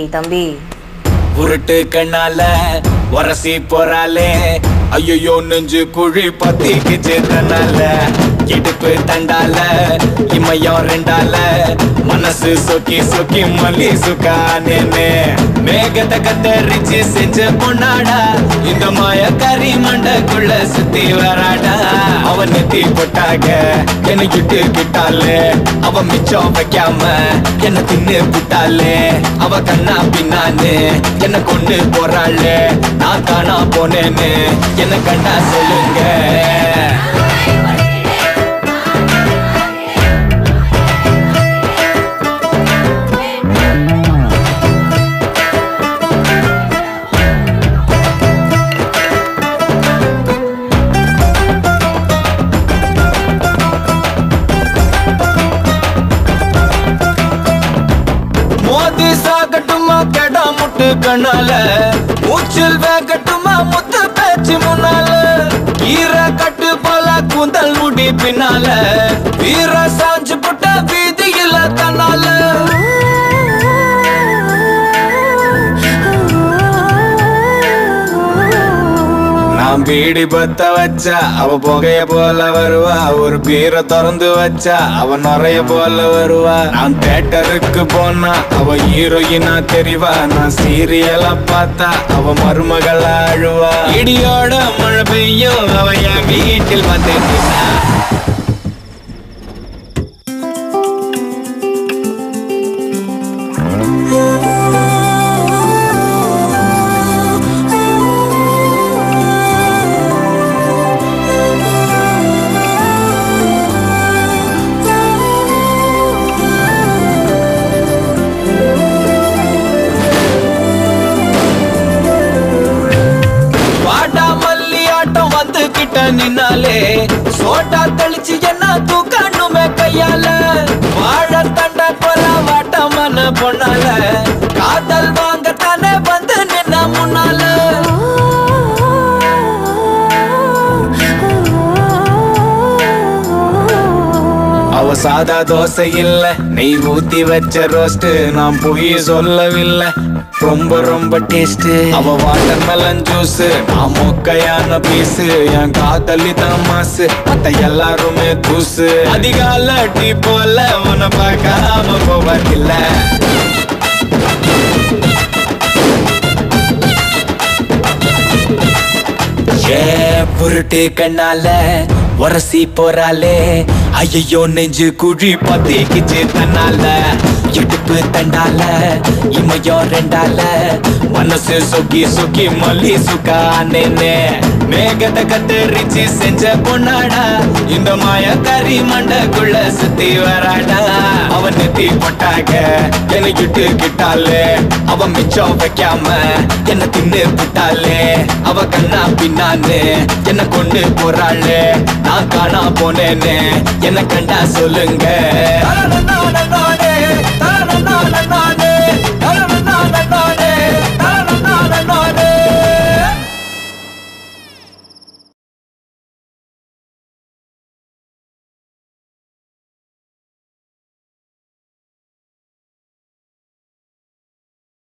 தம்பி உருட்டு கண்ணால உரசி போறாளே ஐயோ நெஞ்சு குழி பத்திக்குச்சு தன்னால இடுப்பு தண்டால இமையம் ரெண்டால மனசு சொக்கி சொக்கி மல்லி சுக்கானே மேகத்தை கத்தரிச்சு செஞ்ச பொண்ணாடா இந்த மாய கறி மண்டக்குள்ள சுத்தி வராடா அவன் நெத்தி போட்டாக என்னை இட்டு கிட்டாலே அவ மிச்சம் வைக்காம என்ன தின்னு புட்டாலே அவ கண்ணா பின்னான்னு என்ன கொண்டு போறாளே நான் காணா போனேன்னு என்ன கண்டா சொல்லுங்க மோதி சாகட்டுமா கெடா முட்டு கண்ணால மூச்சில் வேகட்டுமா முத்து பேச்சு முன்னால ஈர கட்டு போல கூந்தல் முடி பின்னால வீர சாஞ்சு புட்ட வீதியில தன்னால நான் பீடி பத்த வச்சா அவ புகைய போல வருவா ஒரு பீரை திறந்து வச்சா அவ நுறைய போல வருவா நான் தேட்டருக்கு போனா அவ ஹீரோயினா தெரிவா நான் சீரியலா பார்த்தா அவ மருமகளா அழுவா இடியோட மழை பெய்யும் அவ என் வீட்டில் வந்து நின்னா. வாடா மல்லி ஆட்டம் வந்து கிட்ட நின்னாலே சோட்டா தெளிச்சு என்ன தூக்கணுமே கையால வாழ தண்ட போல வாட்டமான பொண்ணால காதல் வாங்கத்தானே வந்து நின்ன முன்னால அவ சாதா தோசை இல்ல நெய் ஊத்தி வச்ச ரோஸ்ட் நான் போய் சொல்லவில்லை ரொம்ப ரொம்ப டேஸ்ட் அவ வாட்டர் மெலன் ஜூஸ் நான் மொக்கையான பீஸ் என் காதலி தான் மாசு மத்த எல்லாருமே தூசு அதிகால டீ போல உன பார்க்காம போவதில்லை ஏ புருட்டு கண்ணால உரசி போறாளே ஐயோ நெஞ்சு குழி பத்திக்குச்சு தன்னால இடுப்பு தண்டால இமையம் ரெண்டால மனசு சொக்கி சொக்கி மல்லி சுக்கானே மேகத்தை கத்தரிச்சு செஞ்ச பொண்ணாடா இந்த மாய கறி மண்டக்குள்ள சுத்தி வராடா அவன் நெத்தி போட்டாக என்னை இட்டு கிட்டாலே அவ மிச்சம் வைக்காம என்ன தின்னு புட்டாலே அவ கண்ணா பின்னான்னு என்ன கொண்டு போறாளே நான் காணா போனேன்னு என்ன கண்டா சொல்லுங்க